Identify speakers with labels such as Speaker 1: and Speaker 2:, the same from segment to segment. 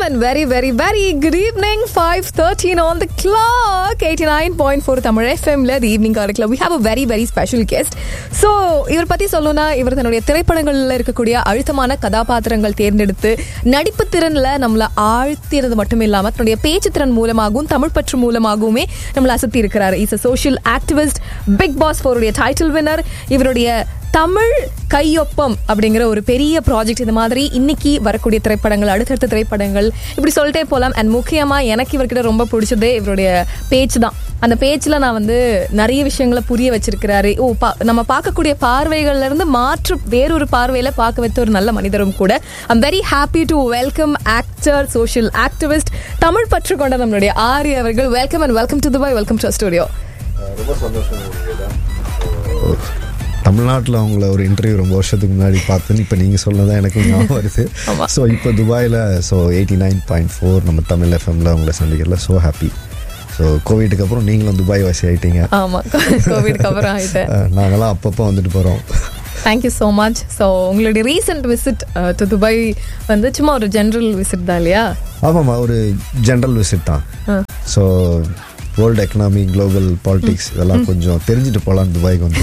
Speaker 1: and very, very, very good evening. 5.13 on the clock. 89.4 Tamil FMல the evening காரக்கில் we have a very, very special guest. So, இவர் பத்தி சொல்லணும்னா இவர் தன்னுடைய திரைப்படங்கள்ல இருக்கக்கூடிய அழுத்தமான கதாபாத்திரங்கள் தேர்ந்தெடுத்து நடிப்பு திறன்ல நம்மள ஆழ்த்தினது மட்டும் இல்லாம தன்னுடைய பேச்சு திறன் மூலமாகவும் தமிழ் பற்று மூலமாகவுமே நம்மள அசத்தி இருக்கிறார் is a social activist Bigg Boss ஃபோருடைய டைட்டில் வின்னர் இவருடைய தமிழ் கையொப்பம் அப்படிங்கிற ஒரு பெரிய ப்ராஜெக்ட் இந்த மாதிரி இன்னைக்கு வரக்கூடிய திரைப்படங்கள் அடுத்தடுத்த திரைப்படங்கள் இப்படி சொல்லிட்டே போகலாம் அண்ட் முக்கியமா எனக்கு இவர்கிட்ட ரொம்ப பிடிச்சதே இவருடைய பேச்சு தான் அந்த பேச்சில் நான் வந்து நிறைய விஷயங்களை புரிய வச்சிருக்கிறாரு ஓ பா நம்ம பார்க்கக்கூடிய பார்வைகள்ல இருந்து மாற்று வேறொரு பார்வையில பார்க்க வைத்த ஒரு நல்ல மனிதரும் கூட I'm very happy to welcome actor social activist Tamil பற்று கொண்ட நம்மளுடைய ஆரி அவர்கள் welcome and welcome to Dubai welcome to studio
Speaker 2: ரொம்ப சந்தோஷம் நிவேதா. தமிழ்நாட்டில் அவங்கள ஒரு இன்டர்வியூ ரொம்ப வருஷத்துக்கு முன்னாடி பார்த்தேன்னு இப்போ நீங்கள் சொன்னதான் எனக்கு ஞாபகம் வருது ஸோ இப்போ துபாயில் so eighty nine point four நம்ம தமிழ் எஃப்எம்ல அவங்கள சந்திக்கிறதுல ஸோ ஹாப்பி ஸோ கோவிடுக்கு அப்புறம் நீங்களும் துபாய் வாசி ஆயிட்டீங்க
Speaker 1: ஆமா கோவிட்க்கு அப்புறம் ஆயிட்டேன்
Speaker 2: அஹ், நாங்கெல்லாம் அப்பப்போ வந்துட்டு போகிறோம்
Speaker 1: தேங்க்யூ ஸோ மச் ஸோ உங்களுடைய ரீசெண்ட் விசிட் டு துபாய் வந்து சும்மா ஒரு ஜென்ரல் விசிட் தான் இல்லையா
Speaker 2: ஆமாம்மா ஒரு ஜென்ரல் விசிட் தான் so world economy global politics இதெல்லாம் கொஞ்சம் தெரிஞ்சுட்டு போகலாம் துபாய்க்கு வந்து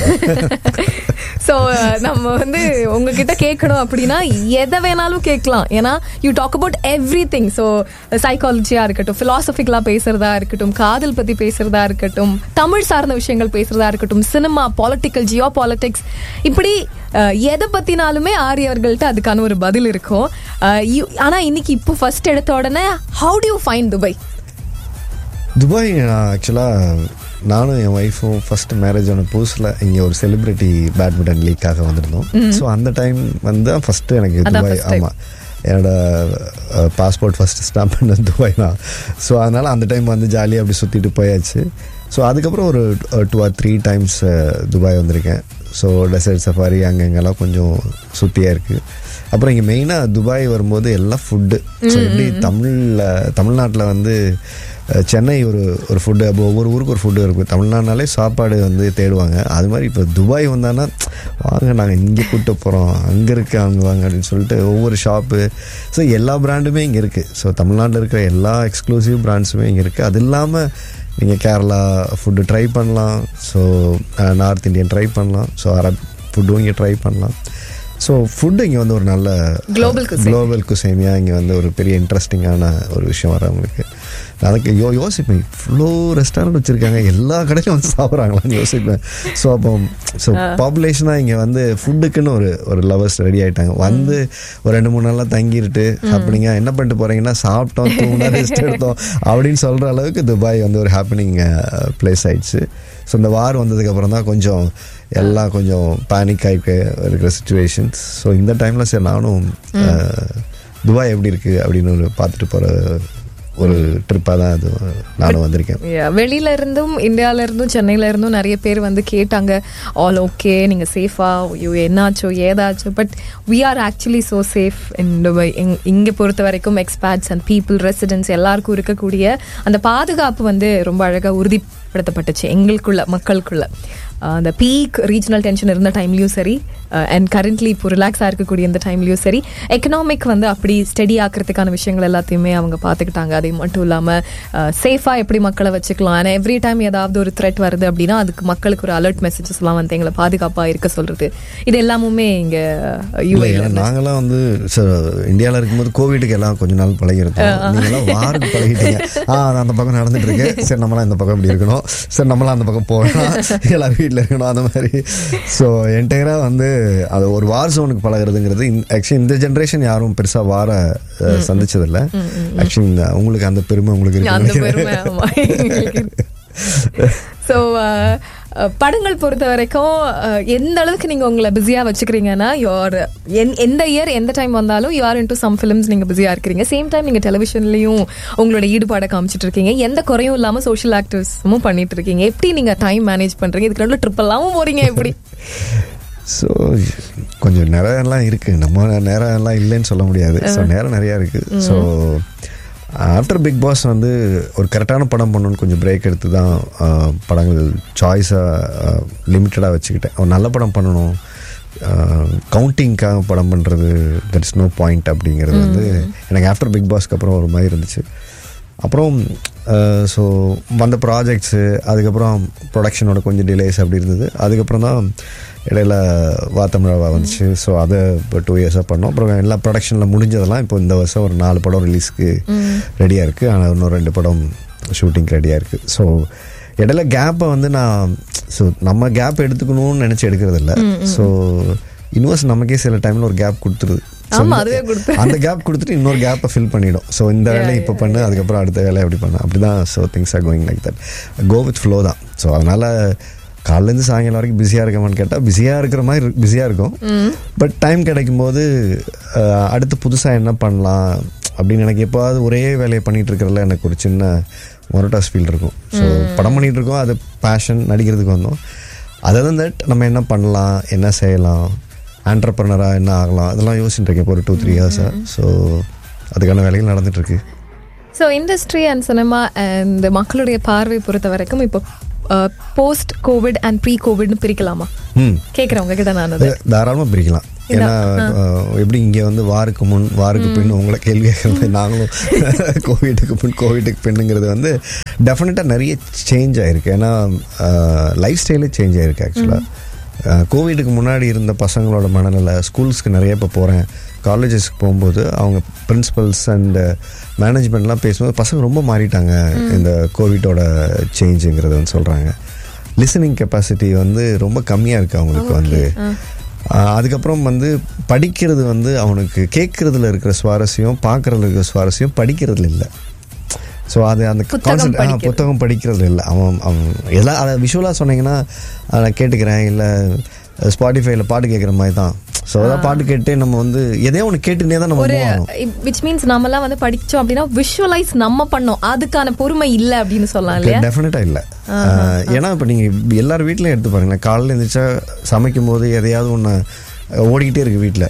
Speaker 1: ஸோ நம்ம வந்து உங்ககிட்ட கேட்கணும் அப்படின்னா எதை வேணாலும் கேட்கலாம் ஏன்னா you talk about everything so சைக்காலஜியாக இருக்கட்டும் ஃபிலாசபிக்கலாக பேசுறதா இருக்கட்டும் காதல் பற்றி பேசுறதா இருக்கட்டும் தமிழ் சார்ந்த விஷயங்கள் பேசுறதா இருக்கட்டும் சினிமா பாலிட்டிக்கல் ஜியோ பாலிட்டிக்ஸ் இப்படி அஹ், எதை பற்றினாலுமே ஆரியவர்கள்ட்ட அதுக்கான ஒரு பதில் இருக்கும் அஹ், you- ஆனா இன்னைக்கு இப்போ ஃபர்ஸ்ட் எடுத்த உடனே how do you find Dubai
Speaker 2: Dubai ஆக்சுவலாக நானும் என் ஒய்ஃபும் ஃபர்ஸ்ட் மேரேஜ் ஆன புதுசில் இங்கே ஒரு செலிபிரிட்டி பேட்மிண்டன் லீக்காக வந்திருந்தோம் ஸோ அந்த டைம் வந்து ஃபஸ்ட்டு எனக்கு
Speaker 1: அதான்
Speaker 2: துபாய்
Speaker 1: first time.
Speaker 2: ஆமாம் என்னோட பாஸ்போர்ட் ஃபர்ஸ்ட் ஸ்டாம்ப் பண்ண துபாய் தான் ஸோ அதனால் அந்த டைம் வந்து ஜாலியாக அப்படி சுற்றிட்டு போயாச்சு ஸோ அதுக்கப்புறம் ஒரு two or three times Dubai வந்திருக்கேன் ஸோ டெசர்ட் சஃபாரி அங்கே இங்கெல்லாம் கொஞ்சம் சுற்றியாக இருக்குது அப்புறம் இங்கே மெயினாக துபாய் வரும்போது எல்லாம் ஃபுட்டு ஸோ எப்படி தமிழில் தமிழ்நாட்டில் வந்து அஹ், சென்னை ஒரு ஒரு ஃபுட்டு அப்போ ஒவ்வொரு ஊருக்கு ஒரு ஃபுட்டு இருக்கும் தமிழ்நாடுனாலே சாப்பாடு வந்து தேடுவாங்க அது மாதிரி இப்போ துபாய் வந்தான்னா வாங்க நாங்கள் இங்கே கூப்பிட்டு போகிறோம் அங்கே இருக்கு அங்கே வாங்க அப்படின்னு சொல்லிட்டு ஒவ்வொரு ஷாப்பு ஸோ எல்லா பிராண்டுமே இங்கே இருக்குது ஸோ தமிழ்நாட்டில் இருக்கிற எல்லா எக்ஸ்க்ளூசிவ் பிராண்ட்ஸுமே இங்கே இருக்குது அது இல்லாமல் நீங்கள் கேரளா ஃபுட்டு ட்ரை பண்ணலாம் ஸோ நார்த் இந்தியன் ட்ரை பண்ணலாம் ஸோ அரப் ஃபுட்டும் இங்கே ட்ரை பண்ணலாம் ஸோ ஃபுட்டு இங்கே வந்து ஒரு நல்ல
Speaker 1: Global cuisine.
Speaker 2: குளோபல் குசேமியாக இங்கே வந்து ஒரு பெரிய இன்ட்ரெஸ்டிங்கான ஒரு விஷயம் வரவங்களுக்கு நான் அதுக்கு யோ யோசிப்பேன் இவ்வளோ ரெஸ்டாரண்ட் வச்சுருக்காங்க எல்லா கடையிலும் வந்து சாப்பிட்றாங்களான்னு யோசிப்பேன் ஸோ அப்போ ஸோ பாப்புலேஷனாக இங்கே வந்து ஃபுட்டுக்குன்னு ஒரு ஒரு லவர்ஸ் ரெடி ஆகிட்டாங்க வந்து ஒரு ரெண்டு மூணு நாளாக தங்கிட்டு அப்படிங்க என்ன பண்ணிட்டு போகிறீங்கன்னா சாப்பிட்டோம் தூங்கினா ரெஸ்ட் எடுத்தோம் அப்படின்னு சொல்கிற அளவுக்கு துபாய் வந்து ஒரு ஹாப்பனிங் பிளேஸ் ஆயிடுச்சு ஸோ இந்த வார் வந்ததுக்கப்புறம் தான் கொஞ்சம் எல்லாம் கொஞ்சம் பேனிக் ஆகிட்டு இருக்கிற சுச்சுவேஷன்ஸ் ஸோ இந்த டைமில் சரி நானும் அஹ், துபாய் எப்படி இருக்குது அப்படின்னு ஒரு பார்த்துட்டு போகிற ஒரு ட்ரிப்பாக தான் அது நானும் வந்திருக்கேன்
Speaker 1: Yeah, வெளியில இருந்தும் இந்தியால இருந்தும் சென்னையில இருந்தும் நிறைய பேர் வந்து கேட்டாங்க ஆல் ஓகே நீங்க சேஃபா ஐயோ என்னாச்சோ ஏதாச்சோ but we are actually so safe in Dubai இங்- இங்க பொறுத்த வரைக்கும் எக்ஸ்பேட்ஸ் அண்ட் பீப்புள் ரெசிடென்ட்ஸ் எல்லாருக்கும் இருக்கக்கூடிய அந்த பாதுகாப்பு வந்து ரொம்ப அழகா உறுதிப்படுத்தப்பட்டுச்சு எங்களுக்குள்ள மக்களுக்குள்ள அஹ் அந்த பீக் ரீஜனல் டென்ஷன் இருந்த டைம்லயும் சரி அண்ட் கரண்ட்லி இப்போ ரிலாக்ஸாக இருக்கக்கூடிய இந்த டைம்லயும் சரி எக்கனாமிக் வந்து அப்படி ஸ்டடி ஆக்கிறதுக்கான விஷயங்கள் எல்லாத்தையுமே அவங்க பார்த்துக்கிட்டாங்க அது மட்டும் இல்லாமல் சேஃபாக எப்படி மக்களை வச்சுக்கலாம் ஆனால் எவ்ரி டைம் ஏதாவது ஒரு த்ரெட் வருது அப்படின்னா அதுக்கு மக்களுக்கு ஒரு அலர்ட் மெசேஜஸ்லாம் வந்து எங்களை பாதுகாப்பாக இருக்க சொல்றது இது எல்லாமுமே இங்கே
Speaker 2: இல்லை
Speaker 1: யூஏல
Speaker 2: ஏன்னா நாங்களாம் வந்து இந்தியாவில் இருக்கும்போது கோவிடுக்கு எல்லாம் கொஞ்ச நாள் பழகிருந்தோம் நீங்களாம் வாருக்கு பழகிட்டீங்க ஆ அது அந்த பக்கம் நடந்துட்டு இருக்கு சரி நம்மளாம் இந்த பக்கம் இப்படி இருக்கணும் சரி நம்மளாம் அந்த பக்கம் போகலாம் எல்லாம் வீட்டில் இருக்கணும் அந்த மாதிரி ஸோ என்டையராக வந்து அது ஒரு வார் ஜோனுக்கு பழகுறதுங்கிறது ஆக்சுவலி இந்த ஜென்ரேஷன் யாரும் பெருசாக வார அஹ், சந்திச்சதில்ல ஆக்சுவலி உங்களுக்கு அந்த பெருமை உங்களுக்கு
Speaker 1: அந்த
Speaker 2: இருக்கு
Speaker 1: பெருமை ஆமா ஸோ படங்கள் பொறுத்த வரைக்கும் அஹ், எந்த அளவுக்கு நீங்க உங்களை பிஸியா வச்சுக்கிறீங்கன்னா யோர் எந்த இயர் எந்த டைம் வந்தாலும் you are into some films நீங்க பிஸியா இருக்கிறீங்க சேம் டைம் நீங்க டெலிவிஷன்லயும் உங்களோட ஈடுபாடை காமிச்சிட்டு இருக்கீங்க எந்த குறையும் இல்லாம சோஷியல் ஆக்டிவிசமும் பண்ணிட்டு இருக்கீங்க எப்படி நீங்க டைம் மேனேஜ் பண்றீங்க இதுக்கு நடுவில் ட்ரிப் எல்லாமும் போறீங்க எப்படி
Speaker 2: ஸோ கொஞ்சம் நேரம்லாம் இருக்குது நம்ம நேரம் எல்லாம் இல்லைன்னு சொல்ல முடியாது ஸோ நேரம் நிறையா இருக்குது ஸோ ஆஃப்டர் பிக் பாஸ் வந்து ஒரு கரெக்டான படம் பண்ணணும்னு கொஞ்சம் பிரேக் எடுத்து தான் ஆஹ், படங்கள் சாய்ஸாக லிமிட்டடாக வச்சுக்கிட்டேன் ஒரு நல்ல படம் பண்ணணும் கவுண்டிங்க்காக படம் பண்ணுறது தட் இஸ் நோ பாயிண்ட் அப்படிங்கிறது வந்து எனக்கு ஆஃப்டர் பிக் பாஸ்க்கு அப்புறம் ஒரு மாதிரி இருந்துச்சு அப்புறம் ஸோ வந்த ப்ராஜெக்ட்ஸு அதுக்கப்புறம் ப்ரொடக்ஷனோட கொஞ்சம் டிலேஸ் அப்படி இருந்தது அதுக்கப்புறம் தான் இடையில வாத்தமிழவா வந்துச்சு ஸோ அதை இப்போ டூ இயர்ஸாக பண்ணோம் அப்புறம் எல்லா ப்ரொடக்ஷனில் முடிஞ்சதெல்லாம் இப்போ இந்த வருஷம் ஒரு நாலு படம் ரிலீஸ்க்கு ரெடியாக இருக்குது ஆனால் இன்னும் ரெண்டு படம் ஷூட்டிங் ரெடியாக இருக்குது ஸோ இடையில கேப்பை வந்து நான் ஸோ நம்ம கேப் எடுத்துக்கணும்னு நினச்சி எடுக்கிறது இல்லை ஸோ யூனிவர்ஸ் நமக்கே சில டைமில் ஒரு கேப் கொடுத்துருது So,
Speaker 1: ஆமா, அதுவே கொடுத்து-
Speaker 2: அந்த கேப் கொடுத்துட்டு இன்னொரு கேப்பை ஃபில் பண்ணிடும் ஸோ இந்த வேலையை இப்போ பண்ணு அதுக்கப்புறம் அடுத்த வேலையை அப்படி பண்ணு அப்படி தான் so things are going like that go with flow தான் ஸோ அதனால் காலையிலேருந்து சாயங்காலம் வரைக்கும் பிஸியாக இருக்கமான்னு கேட்டால் பிஸியாக இருக்கிற மாதிரி பிஸியாக இருக்கும் பட் டைம் கிடைக்கும் போது அஹ், அடுத்து புதுசாக என்ன பண்ணலாம் அப்படின்னு எனக்கு எப்போவாவது ஒரே வேலையை பண்ணிட்டு இருக்கிறதுல எனக்கு ஒரு சின்ன மொரட்டாஸ் ஃபீல் இருக்கும் ஸோ படம் பண்ணிட்டு இருக்கோம் அது பேஷன் நடிக்கிறதுக்கு வந்தோம் அதர் தன் தட் நம்ம என்ன பண்ணலாம் என்ன செய்யலாம் ஆண்டர்பிரனராக என்ன ஆகலாம் அதெல்லாம் யோசிச்சுட்டு இருக்கேன் இப்போ ஒரு டூ த்ரீ இயர்ஸாக ஸோ அதுக்கான வேலைகள் நடந்துட்டு இருக்கு
Speaker 1: so industry and cinema and மக்களுடைய பார்வை பொறுத்த வரைக்கும் இப்போ போஸ்ட் கோவிட் அண்ட் ப்ரீ கோவிட்னு பிரிக்கலாமா
Speaker 2: ம்
Speaker 1: கேட்குறவங்க கிட்ட நான் அது
Speaker 2: தாராளமாக பிரிக்கலாம் ஏன்னா அஹ், எப்படி இங்கே வந்து வாருக்கு முன் வாருக்கு பின் உங்களை கேள்வி கேட்குற மாதிரி நாங்களும் கோவிட்டுக்கு பின் கோவிட்டுக்கு பின்னுங்கிறது வந்து டெஃபினட்டாக நிறைய சேஞ்ச் ஆயிருக்கு ஏன்னா லைஃப் ஸ்டைலே சேஞ்ச் ஆயிருக்கு ஆக்சுவலாக கோவிடுக்கு முன்னாடி இருந்த பசங்களோட மனநிலை ஸ்கூல்ஸ்க்கு நிறைய இப்போ போகிறேன் காலேஜஸ்க்கு போகும்போது அவங்க பிரின்சிபல்ஸ் அண்ட் மேனேஜ்மெண்ட்லாம் பேசும்போது பசங்க ரொம்ப மாறிட்டாங்க இந்த கோவிட்டோட சேஞ்சுங்கிறது வந்து சொல்கிறாங்க லிசனிங் கெப்பாசிட்டி வந்து ரொம்ப கம்மியாக இருக்குது அவங்களுக்கு வந்து ஆஹ் அதுக்கப்புறம் வந்து படிக்கிறது வந்து அவனுக்கு கேட்கறதுல இருக்கிற சுவாரஸ்யம் பார்க்கறதுல இருக்கிற சுவாரஸ்யம் படிக்கிறதுல இல்லை ஸோ அது அந்த
Speaker 1: புத்தகம்
Speaker 2: கான்செப்ட்
Speaker 1: படிக்கிறது.
Speaker 2: புத்தகம் படிக்கிறதுல இல்லை அவன் அவன் எல்லாம் அதை விஷுவலாக சொன்னீங்கன்னா அதை நான் கேட்டுக்கிறேன் இல்லை ஸ்பாட்டிஃபைல பாட்டு கேட்குற மாதிரி தான் ஸோ அதான் பாட்டு கேட்டே நம்ம வந்து எதையோ ஒன்று கேட்டுனே தான் நம்ம
Speaker 1: ஒரு
Speaker 2: move ஆகணும்
Speaker 1: விச் மீன்ஸ் நம்மலாம் வந்து படிச்சோம் அப்படின்னா விஷுவலைஸ் நம்ம பண்ணோம் அதுக்கான பொறுமை இல்ல அப்படின்னு சொல்லலாம் இல்லையா
Speaker 2: டெஃபினட்டா இல்ல ஆஹ், ஏன்னா இப்போ நீங்க எல்லார் வீட்லயும் எடுத்து பாருங்க காலையில் எழுந்திரிச்சா சமைக்கும் போது எதையாவது ஒன்று ஓடிக்கிட்டே இருக்கு வீட்டில்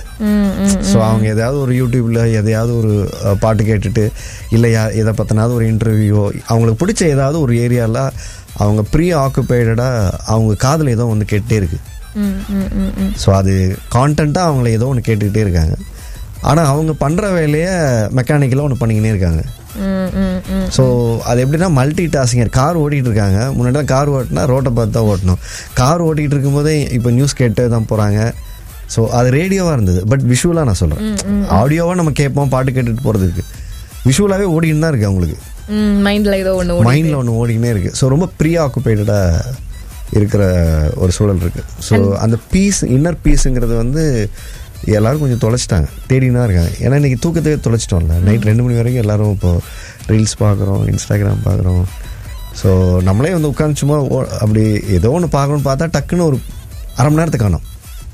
Speaker 2: ஸோ அவங்க எதையாவது ஒரு யூடியூப்ல எதையாவது ஒரு அஹ், பாட்டு கேட்டுட்டு இல்லை யா எதை பற்றினாவது ஒரு இன்டர்வியூ அவங்களுக்கு பிடிச்ச ஏதாவது ஒரு ஏரியாவில் அவங்க ப்ரீ ஆக்குபைடடாக அவங்க காதில் ஏதோ ஒன்று கேட்டே இருக்கு
Speaker 1: ம், ம், ம், ம்.
Speaker 2: ஸோ அது கான்டென்ட்டாக அவங்கள ஏதோ ஒன்று கேட்டுக்கிட்டே இருக்காங்க ஆனால் அவங்க பண்ணுற வேலையை மெக்கானிக்கலாக ஒன்று பண்ணிக்கினே இருக்காங்க
Speaker 1: ம், ம், ம்.
Speaker 2: ஸோ அது எப்படின்னா மல்டி டாஸ்கிங் கார் ஓட்டிகிட்டு இருக்காங்க முன்னாடி கார் ஓட்டினா ரோட்டை பார்த்து தான் ஓட்டணும் கார் ஓட்டிகிட்டு இருக்கும்போதே இப்போ நியூஸ் கேட்டு தான் போகிறாங்க ஸோ அது ரேடியோவாக இருந்தது பட் விஷுவலாக நான் சொல்கிறேன் ஆடியோவாக நம்ம கேட்போம் பாட்டு கேட்டுட்டு போகிறது இருக்குது விஷுவலாகவே ஓடின்னு தான் இருக்குது அவங்களுக்கு
Speaker 1: ம், மைண்ட்ல ஏதோ ஒண்ணு ஓடி
Speaker 2: மைண்டில் ஒன்று ஓடிக்கினே இருக்குது ஸோ ரொம்ப ப்ரீ ஆக்குபைடடாக இருக்கிற ஒரு சூழல் இருக்குது ஸோ அந்த பீஸ் இன்னர் பீஸுங்கிறது வந்து எல்லாரும் கொஞ்சம் தொலைச்சிட்டாங்க தேடினா இருக்காங்க ஏன்னா இன்றைக்கி தூக்கத்தையே தொலைச்சிட்டோம்ல நைட் ரெண்டு மணி வரைக்கும் எல்லாரும் இப்போ ரீல்ஸ் பார்க்குறோம் இன்ஸ்டாகிராம் பார்க்குறோம் ஸோ நம்மளே வந்து உட்காந்து சும்மா ஓ- அப்படி ஏதோ ஒன்று பார்க்கணும்னு பார்த்தா டக்குன்னு ஒரு அரை மணி நேரத்துக்கு காணும்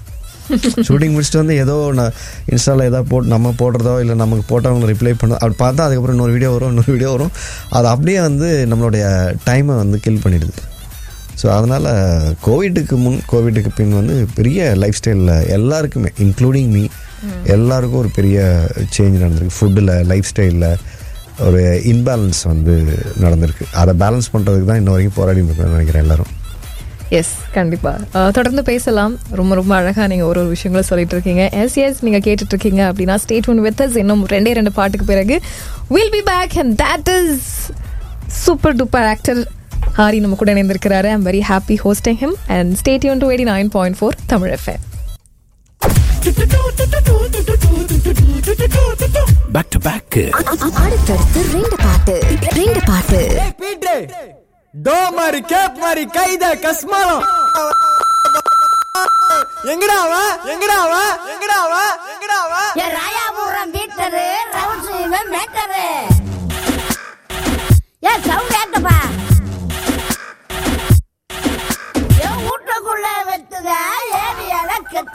Speaker 2: ஷூட்டிங் முடிச்சுட்டு வந்து ஏதோ ஒன்று இன்ஸ்டாவில் ஏதாவது போட்டு நம்ம போடுறதோ இல்லை நமக்கு போட்டவங்க ரிப்ளை பண்ண அப்படி பார்த்தா அதுக்கப்புறம் இன்னொரு வீடியோ வரும் இன்னொரு வீடியோ வரும் அது அப்படியே வந்து நம்மளுடைய டைமை வந்து கில் பண்ணிடுது ஸோ அதனால் கோவிட்டுக்கு முன் கோவிட்டுக்கு பின் வந்து பெரிய லைஃப் ஸ்டைலில் எல்லாருக்குமே இன்க்ளூடிங் மீ எல்லாருக்கும் ஒரு பெரிய சேஞ்ச் நடந்திருக்கு ஃபுட்டில் லைஃப் ஸ்டைலில் ஒரு இன்பேலன்ஸ் வந்து நடந்திருக்கு அதை பேலன்ஸ் பண்ணுறதுக்கு தான் இன்ன வரைக்கும் போராடி இருக்கோம்னு நினைக்கிறேன் எல்லாரும்
Speaker 1: எஸ் கண்டிப்பா அஹ், தொடர்ந்து பேசலாம் ரொம்ப ரொம்ப அழகா நீங்க ஒரு ஒரு விஷயங்களும் சொல்லிட்டு இருக்கீங்க எஸ் எஸ் நீங்க கேட்டுட்டு இருக்கீங்க அப்படின்னா ஸ்டேட் ஒன் வித் இன்னும் ரெண்டே ரெண்டு பாட்டுக்கு பிறகு will be back and that is super duper actor Aari நம்ம கூட இணைந்திருக்கிறாரு I'm very happy hosting him and stay யூன் to eighty nine point four Tamil FM
Speaker 3: back to back
Speaker 4: அடுத்தடுத்து ரெண்டு பாட்டு ரெண்டு பாட்டு
Speaker 5: பீட்டு டோ மாதிரி கேப் மாதிரி கைத கஸ்மாலம் எங்கடா அவன் எங்கடா அவன் எங்கடா அவன் எங்கடா அவன்
Speaker 4: என் ராயாபுரம் பீட்டரு ரவுண்ட் மேட்டரு ஏன் சவுண்ட்